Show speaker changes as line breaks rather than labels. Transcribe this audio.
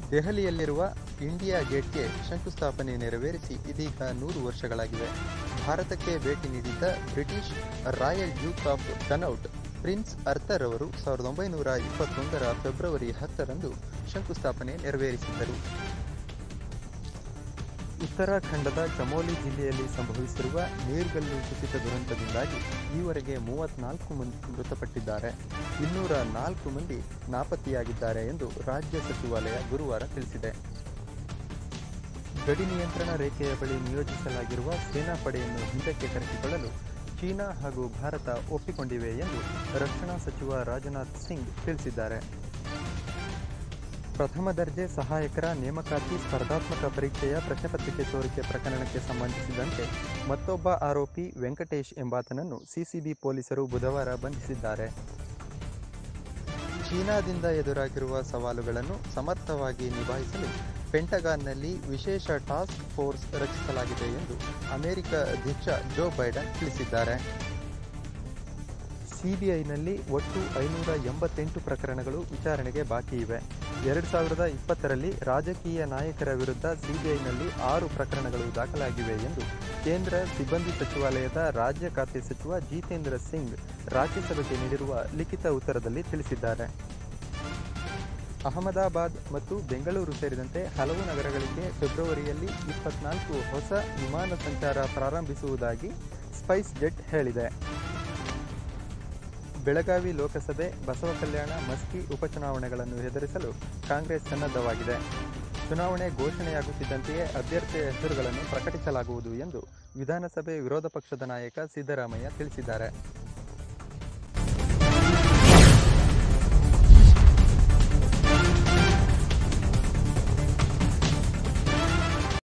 ದೆಹಲಿಯಲ್ಲಿರುವ ಇಂಡಿಯಾ ಗೇಟ್ಗೆ ಶಂಕುಸ್ಥಾಪನೆ ನೆರವೇರಿಸಿ ಇದೀಗ ನೂರು ವರ್ಷಗಳಾಗಿವೆ ಭಾರತಕ್ಕೆ ಭೇಟಿ ನೀಡಿದ್ದ British royal duke of Connaught prince Arthur ಅವರು ಸಾವಿರದ ಒಂಬೈನೂರ ಇಪ್ಪತ್ತೊಂದರ ಫೆಬ್ರವರಿ ಹತ್ತರಂದು ಶಂಕುಸ್ಥಾಪನೆ ನೆರವೇರಿಸಿದ್ದರು ಉತ್ತರಾಖಂಡದ ಚಮೋಲಿ ಜಿಲ್ಲೆಯಲ್ಲಿ ಸಂಭವಿಸಿರುವ ನೀರ್ಗಲ್ಲು ಕುಸಿತ ದುರಂತದಿಂದಾಗಿ ಈವರೆಗೆ ಮೂವತ್ನಾಲ್ಕು ಮಂದಿ ಮೃತಪಟ್ಟಿದ್ದಾರೆ ಇನ್ನೂರ ನಾಲ್ಕು ಮಂದಿ ನಾಪತ್ತೆಯಾಗಿದ್ದಾರೆ ಎಂದು ರಾಜ್ಯ ಸಚಿವಾಲಯ ಗುರುವಾರ ತಿಳಿಸಿದೆ ಗಡಿ ನಿಯಂತ್ರಣ ರೇಖೆಯ ಬಳಿ ನಿಯೋಜಿಸಲಾಗಿರುವ ಸೇನಾಪಡೆಯನ್ನು ಹಿಂದಕ್ಕೆ ಕರೆಸಿಕೊಳ್ಳಲು ಚೀನಾ ಹಾಗೂ ಭಾರತ ಒಪ್ಪಿಕೊಂಡಿವೆ ಎಂದು ರಕ್ಷಣಾ ಸಚಿವ ರಾಜನಾಥ್ ಸಿಂಗ್ ತಿಳಿಸಿದ್ದಾರೆ ಪ್ರಥಮ ದರ್ಜೆ ಸಹಾಯಕರ ನೇಮಕಾತಿ ಸ್ಪರ್ಧಾತ್ಮಕ ಪರೀಕ್ಷೆಯ ಪ್ರಶ್ನೆಪತ್ರಿಕೆ ಸೋರಿಕೆ ಪ್ರಕರಣಕ್ಕೆ ಸಂಬಂಧಿಸಿದಂತೆ ಮತ್ತೊಬ್ಬ ಆರೋಪಿ ವೆಂಕಟೇಶ್ ಎಂಬಾತನನ್ನು ಸಿಸಿಬಿ ಪೊಲೀಸರು ಬುಧವಾರ ಬಂಧಿಸಿದ್ದಾರೆ ಚೀನಾದಿಂದ ಎದುರಾಗಿರುವ ಸವಾಲುಗಳನ್ನು ಸಮರ್ಥವಾಗಿ ನಿಭಾಯಿಸಲು ಪೆಂಟಗಾನ್ನಲ್ಲಿ ವಿಶೇಷ ಟಾಸ್ಕ್ ಫೋರ್ಸ್ ರಚಿಸಲಾಗಿದೆ ಎಂದು ಅಮೆರಿಕ ಅಧ್ಯಕ್ಷ ಜೋ ಬೈಡನ್ ತಿಳಿಸಿದ್ದಾರೆ ಸಿಬಿಐನಲ್ಲಿ ಒಟ್ಟು ಐನೂರ ಎಂಬತ್ತೆಂಟು ಪ್ರಕರಣಗಳು ವಿಚಾರಣೆಗೆ ಬಾಕಿ ಇವೆ ಎರಡು ಸಾವಿರದ ಇಪ್ಪತ್ತರಲ್ಲಿ ರಾಜಕೀಯ ನಾಯಕರ ವಿರುದ್ಧ ಸಿಬಿಐನಲ್ಲಿ ಆರು ಪ್ರಕರಣಗಳು ದಾಖಲಾಗಿವೆ ಎಂದು ಕೇಂದ್ರ ಸಿಬ್ಬಂದಿ ಸಚಿವಾಲಯದ ರಾಜ್ಯ ಖಾತೆ ಸಚಿವ ಜಿತೇಂದ್ರ ಸಿಂಗ್ ರಾಜ್ಯಸಭೆಗೆ ನೀಡಿರುವ ಲಿಖಿತ ಉತ್ತರದಲ್ಲಿ ತಿಳಿಸಿದ್ದಾರೆ ಅಹಮದಾಬಾದ್ ಮತ್ತು ಬೆಂಗಳೂರು ಸೇರಿದಂತೆ ಹಲವು ನಗರಗಳಿಗೆ ಫೆಬ್ರವರಿಯಲ್ಲಿ ಇಪ್ಪತ್ನಾಲ್ಕು ಹೊಸ ವಿಮಾನ ಸಂಚಾರ ಪ್ರಾರಂಭಿಸುವುದಾಗಿ ಸ್ಪೈಸ್ ಜೆಟ್ ಹೇಳಿದೆ ಬೆಳಗಾವಿ ಲೋಕಸಭೆ ಬಸವ ಕಲ್ಯಾಣ ಮಸ್ಕಿ ಉಪಚುನಾವಣೆಗಳನ್ನು ಎದುರಿಸಲು ಕಾಂಗ್ರೆಸ್ ಸನ್ನದ್ಧವಾಗಿದೆ ಚುನಾವಣೆ ಘೋಷಣೆಯಾಗುತ್ತಿದ್ದಂತೆಯೇ ಅಭ್ಯರ್ಥಿಯ ಹೆಸರುಗಳನ್ನು ಪ್ರಕಟಿಸಲಾಗುವುದು ಎಂದು ವಿಧಾನಸಭೆ ವಿರೋಧ ಪಕ್ಷದ ನಾಯಕ ಸಿದ್ದರಾಮಯ್ಯ ತಿಳಿಸಿದ್ದಾರೆ